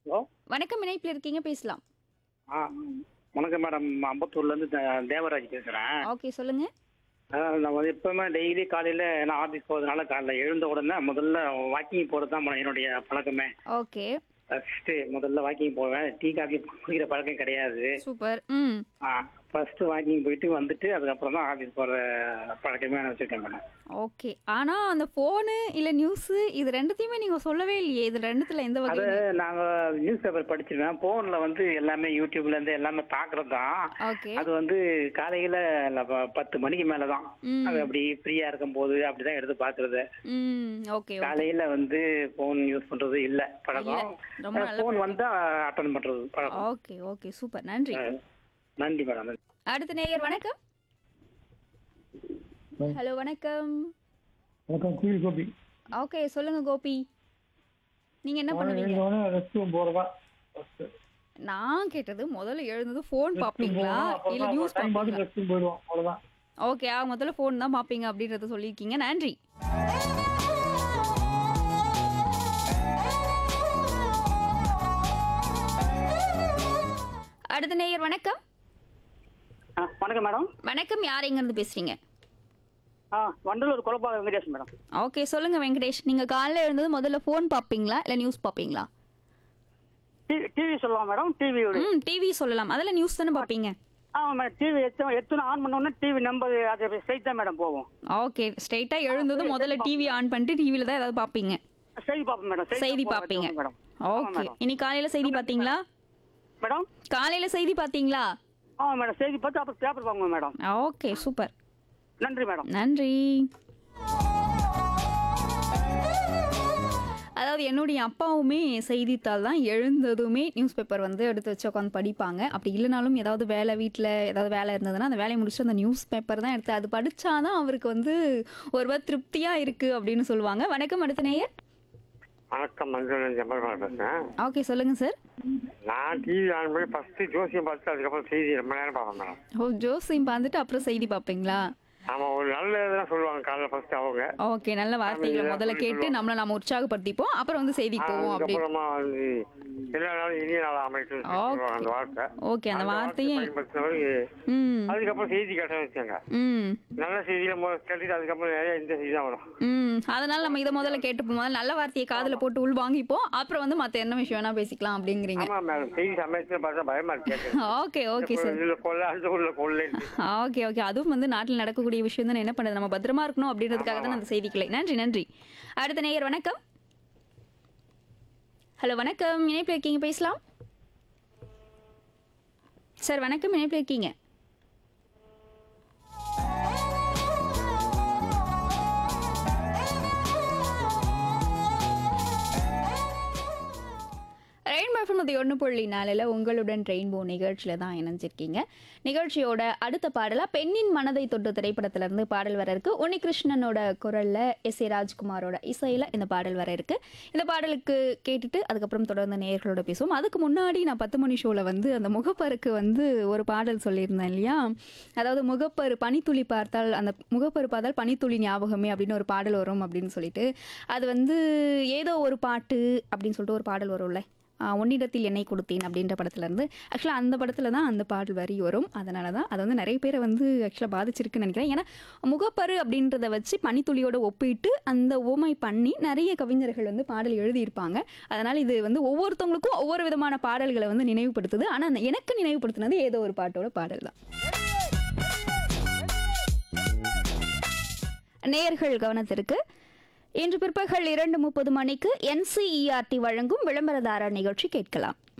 Hello வணக்கம் இணைப்பில் இருக்கீங்க பேசலாம் ஆ வணக்கம் மேடம் அம்பத்தூர்லேருந்து தே- தேவராஜ் பேசுகிறேன் ஓகே சொல்லுங்க நான் வந்து எப்பவுமே டெய்லி காலையில் நான் ஆஃபீஸ் போகிறதுனால காலைல எழுந்த உடனே முதல்ல வாக்கிங் போகிறது தான் என்னுடைய பழக்கமே ஓகே ஃபஸ்ட்டு முதல்ல வாக்கிங் போவேன் டீ காஃபி குடிக்கிற பழக்கம் கிடையாது சூப்பர் ம் ஆ ஃபஸ்ட்டு வாக்கிங் போயிட்டு வந்துட்டு அதுக்கப்புறம் தான் ஆஃபீஸ் போகிற பழக்கமே நான் வச்சுருக்கேன் மேடம் ஓகே ஆனா அந்த ஃபோனு இல்ல நியூஸ் இது ரெண்டுத்தையுமே நீங்க சொல்லவே இல்லையே இது ரெண்டுத்துல எந்த அது வகை நாங்கள் நியூஸ் பேப்பர் படிச்சிருவேன் ஃபோனில் வந்து எல்லாமே யூடியூப்லேருந்து எல்லாமே பார்க்குறது தான் ஓகே அது வந்து காலையில இல்ல, ப- பத்து மணிக்கு மேல தான் ம். அது அப்படி ஃப்ரீயா இருக்கும் போது அப்படிதான் எடுத்து பாக்குறது ம் ஓகே காலையில வந்து போன் யூஸ் பண்றது இல்ல பழக்கம் ரொம்ப நல்ல போன் வந்தா அட்டன் பண்றது பழக்கம் ஓகே ஓகே சூப்பர் நன்றி அஹ், நன்றி மேடம் நன்றி. அடுத்த நேயர் வணக்கம் ஹலோ வணக்கம் வணக்கம் குயில் கோபி ஓகே சொல்லுங்க கோபி நீங்க என்ன பண்ணுவீங்க எழுந்தோடனே ரெஸ்ட் ரூம் போறதா ஃபர்ஸ்ட் நான் கேட்டது முதல்ல எழுந்தது ஃபோன் பாப்பீங்களா இல்ல நியூஸ் டைம் பார்த்து பாப்பீங்களா ரெஸ்ட் ரூம் போயிடுவோம் அவ்வளவுதான் ஓகே ஆ முதல்ல ஃபோன் தான் பாப்பீங்க அப்படின்றத சொல்லியிருக்கீங்க நன்றி அடுத்த நேயர் வணக்கம் ஆ, வணக்கம் மேடம் வணக்கம் யார் எங்க இருந்து பேசுறீங்க ஆ வண்டலூர் குழப்பாக வெங்கடேஷ் மேடம் ஓகே சொல்லுங்க வெங்கடேஷ் நீங்க காலைல எழுந்தது முதல்ல ஃபோன் பாப்பீங்களா இல்ல நியூஸ் பாப்பீங்களா டிவி சொல்லலாம் மேடம் டிவி ம் டிவி சொல்லலாம் அதுல நியூஸ் தானே பாப்பீங்க ஆமாம் மேடம் டிவி எத்தனை எத்தனை ஆன் பண்ணோன்னா டிவி நம்பர் அது ஸ்ட்ரைட் தான் மேடம் போகும் ஓகே ஸ்ட்ரைட்டா எழுந்ததும் முதல்ல டிவி ஆன் பண்ணிட்டு டிவில தான் ஏதாவது பாப்பீங்க செய்தி பார்ப்போம் மேடம் செய்தி பாப்பீங்க மேடம் ஓகே இன்னைக்கு காலையில செய்தி பாத்தீங்களா மேடம் காலையில செய்தி பாத்தீங்களா ஆமாம் மேடம் செய்தி பார்த்து அப்புறம் பேப்பர் வாங்குவோம் மேடம் ஓகே சூப்பர் நன்றி மேடம் நன்றி அதாவது என்னுடைய அப்பாவுமே செய்தித்தாள் தான் எழுந்ததுமே நியூஸ் பேப்பர் வந்து எடுத்து வச்சு உட்காந்து படிப்பாங்க அப்படி இல்லைனாலும் ஏதாவது வேலை வீட்டில் ஏதாவது வேலை இருந்ததுன்னா அந்த வேலையை முடிச்சுட்டு அந்த நியூஸ் பேப்பர் தான் எடுத்து அது படிச்சாதான் அவருக்கு வந்து ஒருவர் திருப்தியாக இருக்குது அப்படின்னு சொல்லுவாங்க வணக்கம் அடுத்த நேயர் வணக்கம் மஞ்சள் ஜம்பல்பால் பேசுறேன் ஓகே சொல்லுங்கள் சார் நான் டிவி ஆன் பண்ணி ஃபர்ஸ்ட் ஜோசியம் பார்த்து அதுக்கப்புறம் செய்தி ரொம்ப நேரம் பார்ப்பேன் மேடம் ஓ ஜோசியம் பார்த்துட்டு அப்புறம் செய்தி பார்ப்பீங்களா ஆமா ஒரு நல்ல இதெல்லாம் சொல்லுவாங்க காலைல ஃபர்ஸ்ட் அவங்க ஓகே நல்ல வார்த்தைகளை இதெல்லாம் முதல்ல சொல்லி கேட்டு சொல்லுவாங்க. நம்மளை நம்ம உற்சாகப்படுத்திப்போம் அப்புறம் வந்து செய்திக்கு போவோம் அப்படி அதுக்கப்புறமா வந்து எல்லா நாளும் இனிய நாள் அமைச்சு சொல்லுவாங்க அந்த வார்த்தை ஓகே அந்த வார்த்தையே பயன்படுத்தினவருக்கு ம் அதுக்கப்புறம் செய்தி கேட்ட வச்சாங்க ம் நல்ல செய்தியில மொ- கேட்டுட்டு அதுக்கப்புறம் நிறைய இந்த செய்தி தான் வரும் ம் அதனால நம்ம இதை முதல்ல கேட்டுப்போம் முதல்ல நல்ல வார்த்தையை காதுல போட்டு உள் வாங்கிப்போம் அப்புறம் வந்து மத்த என்ன விஷயம் வேணா பேசிக்கலாம் அப்படிங்கிறீங்க ஆமா மேடம் செய்தி சமயத்துல பார்த்தா பயமா இருக்கு கேட்கறது. ஓகே ஓகே சார் இதுல கொள்ள அந்த ஊர்ல கொள்ளை ஓகே ஓகே அதுவும் வந்து நாட்டில் நடக்கக்கூடிய விஷயம் தான் என்ன பண்ணுறது நம்ம பத்திரமா இருக்கணும் அப்படின்றதுக்காக தான் அந்த செய்திகளை நன்றி நன்றி அடுத்த நேயர் வணக்கம் ஹலோ வணக்கம் இணைப்பில் இருக்கீங்க பேசலாம் சார் வணக்கம் இணைப்பில் இருக்கீங்க ரெயின்போ எஃப்எம் அது ஒன்று புள்ளி நாலில் உங்களுடன் ரெயின்போ நிகழ்ச்சியில் தான் இணைஞ்சிருக்கீங்க நிகழ்ச்சியோட அடுத்த பாடலாக பெண்ணின் மனதை தொட்டு திரைப்படத்திலிருந்து பாடல் வர இருக்கு உன்னிகிருஷ்ணனோட குரலில் எஸ் ஏ ராஜ்குமாரோட இசையில் இந்த பாடல் வர இருக்கு இந்த பாடலுக்கு கேட்டுட்டு அதுக்கப்புறம் தொடர்ந்து நேயர்களோட பேசுவோம் அதுக்கு முன்னாடி நான் பத்து மணி ஷோவில் வந்து அந்த முகப்பருக்கு வந்து ஒரு பாடல் சொல்லியிருந்தேன் இல்லையா அதாவது முகப்பரு பனித்துளி பார்த்தால் அந்த முகப்பரு பார்த்தால் பனித்துளி ஞாபகமே அப்படின்னு ஒரு பாடல் வரும் அப்படின்னு சொல்லிட்டு அது வந்து ஏதோ ஒரு பாட்டு அப்படின்னு சொல்லிட்டு ஒரு பாடல் வரும்ல ஆஹ் உன்னிடத்தில் என்னை கொடுத்தேன் அப்படின்ற படத்துல இருந்து ஆக்சுவலாக அந்த படத்தில் தான் அந்த பாடல் வரி வரும் அதனால தான் அது வந்து நிறைய பேரை வந்து ஆக்சுவலாக பாதிச்சிருக்குன்னு நினைக்கிறேன் ஏன்னா முகப்பரு அப்படின்றத வச்சு பனித்துளியோட ஒப்பிட்டு அந்த ஓமை பண்ணி நிறைய கவிஞர்கள் வந்து பாடல் எழுதியிருப்பாங்க அதனால் இது வந்து ஒவ்வொருத்தவங்களுக்கும் ஒவ்வொரு விதமான பாடல்களை வந்து நினைவுபடுத்துது ஆனால் எனக்கு நினைவுபடுத்தினது ஏதோ ஒரு பாட்டோட பாடல் தான் நேயர்கள் கவனத்திற்கு இன்று பிற்பகல் இரண்டு முப்பது மணிக்கு என்சிஇஆர்டி வழங்கும் விளம்பரதாரர் நிகழ்ச்சி கேட்கலாம்